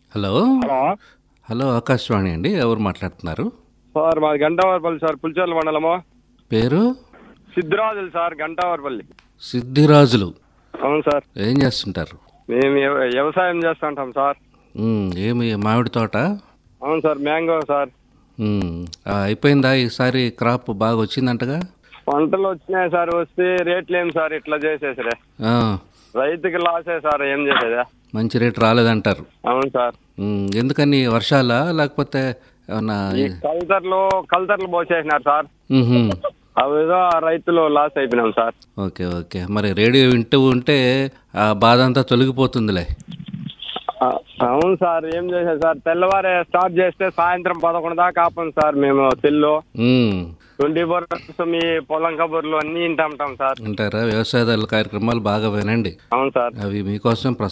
hello hello hello Akashvani అండి ఎవరు మాట్లాడుతున్నారు సార్ మాది గంటావరపల్లి సార్ పులిచెర్ల మండలము పేరు సిద్ధిరాజులు సార్ గంటావరపల్లి సిద్ధిరాజులు అవును సార్ ఏం చేస్తుంటారు మేము వ్యవ- వ్యవసాయం చేస్తుంటాం సార్ ఉమ్, ఏమి మామిడి తోట అవును సార్ మ్యాంగో సార్ ఉమ్, ఆ, అయిపోయిందా ఈసారి క్రాప్ బాగా వచ్చిందంటగా పంటలు వచ్చినాయి సార్ వస్తే రేట్లు ఏం సార్ ఇట్లా చేసేసరే ఆ, రైతుకి లాసే సార్ ఏం చేసేదా మంచి రేటు రాలేదంటారు అవును సార్ ఉమ్, ఎందుకని వర్షాలా లేకపోతే ఏమన్నా ఈ కల్తర్లు కల్తర్లు పోసేసినారు సార్ ఉహుం, అవేదో ఆ రైతులు లాస్ అయిపోయినాం సార్ ఓకే ఓకే మరి రేడియో వింటూ ఉంటే ఆ బాధ అంతా తొలగిపోతుందిలే ఆ, అవును సార్ ఏం చేసేది సార్ తెల్లవారే స్టార్ట్ చేస్తే సాయంత్రం పదకొండు దాకా ఆపం సార్ మేము సెల్లో ఉమ్, ట్వంటీ ఫోర్ అవర్స్ మీ పొలం కబుర్లు అన్నీ వింటాం సార్ అంటారా వ్యవసాయదారుల కార్యక్రమాలు బాగా వినండి అవును సార్ అవి మీకోసం